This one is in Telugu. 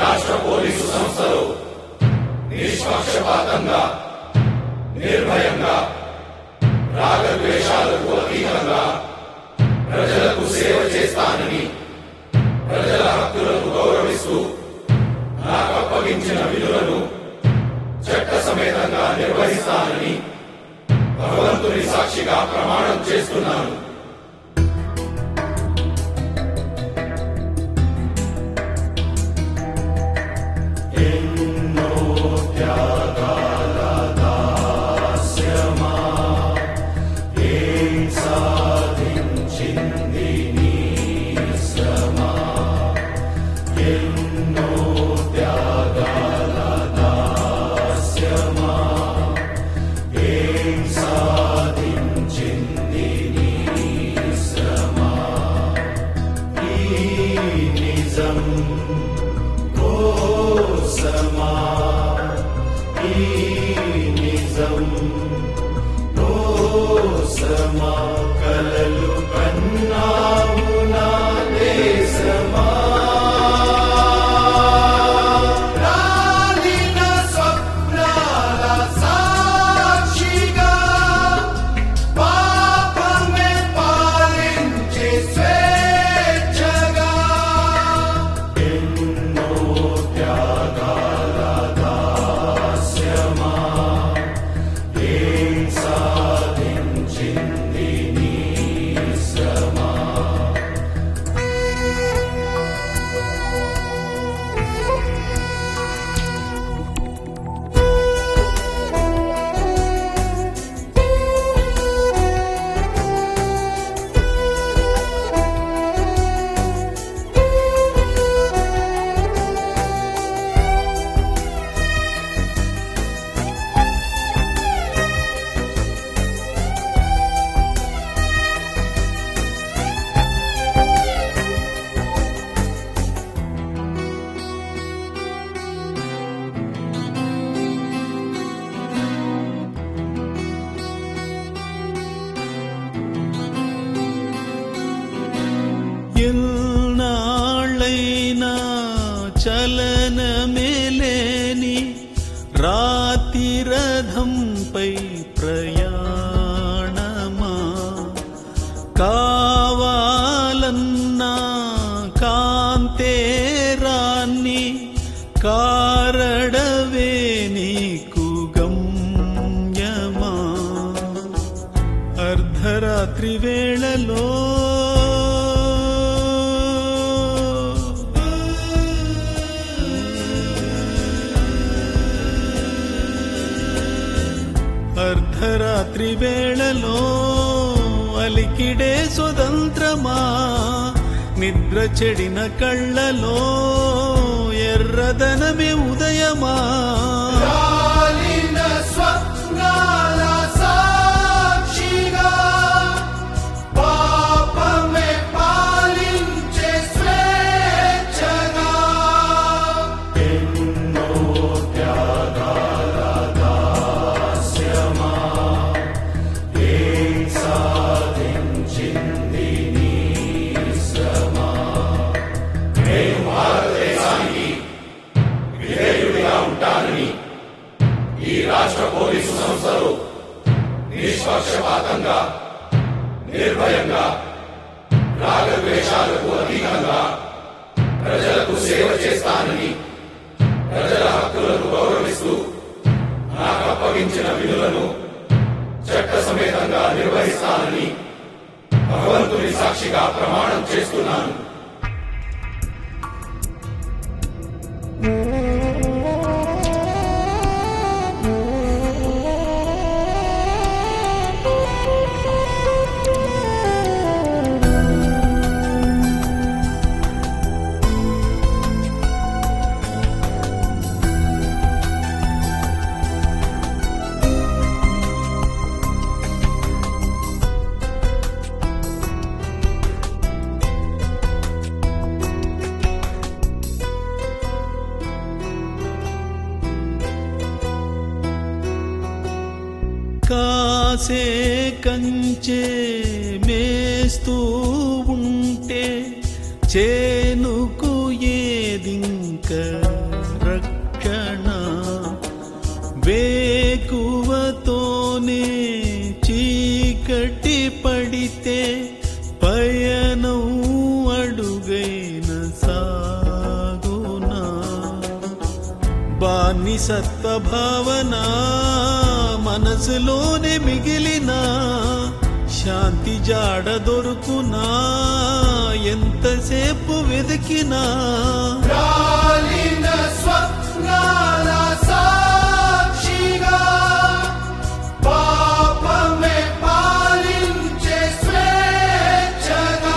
రాష్ట్ర పోలీసు సంస్థలు నిష్పక్షపాతంగా నిర్భయంగా రాగద్వేషాలకు అతీతంగా ప్రజలకు సేవ చేస్తానని ప్రజల హక్కులను గౌరవిస్తూ నాకు అప్పగించిన విధులను చట్ట సమేతంగా నిర్వహిస్తానని భగవంతుని సాక్షిగా ప్రమాణం చేస్తున్నాను రాలిన స్వప్నాల సాక్షిగా పాపమే పాలించే స్వేచ్ఛగా ఎల్నాళ్ళైనా చలనమేలేని రాతి రథంపై ప్రయాణమా కావాలన్నా కాంతేరాన్ని కారడవే నీకు గమ్యమా అర్ధరాత్రి వేళలో అర్ధరాత్రి వేళలో అలికిడే స్వతంత్రమా నిద్ర చెడిన కళ్ళలో ఎర్రదనమే ఉదయమా రాలిన స్వప్నాల సాక్షిగా పాపమే పాలించే స్వేచ్ఛగా విధేయుడిగా ఉంటానని ఈ రాష్ట్ర పోలీసు సంస్థలు నిష్పక్షపాతంగా నిర్భయంగా రాగద్వేషాలకు అతీతంగా ప్రజలకు సేవ చేస్తానని ప్రజల హక్కులను గౌరవిస్తూ నాకు అప్పగించిన విధులను చట్ట సమేతంగా నిర్వహిస్తానని భగవంతుని సాక్షిగా ప్రమాణం చేస్తున్నాను కాసే కంచే మేస్తూ ఉంటే చేనుకు ఏదింక నిలిపితే పయనం అడుగైన సాగునా బానిసత్వ భావన మనసులోనే మిగిలిన శాంతి జాడ దొరుకునా ఎంతసేపు వెతికినా రాలిన స్వప్నాల సాక్షిగా పాపమే పాలించే స్వేచ్ఛగా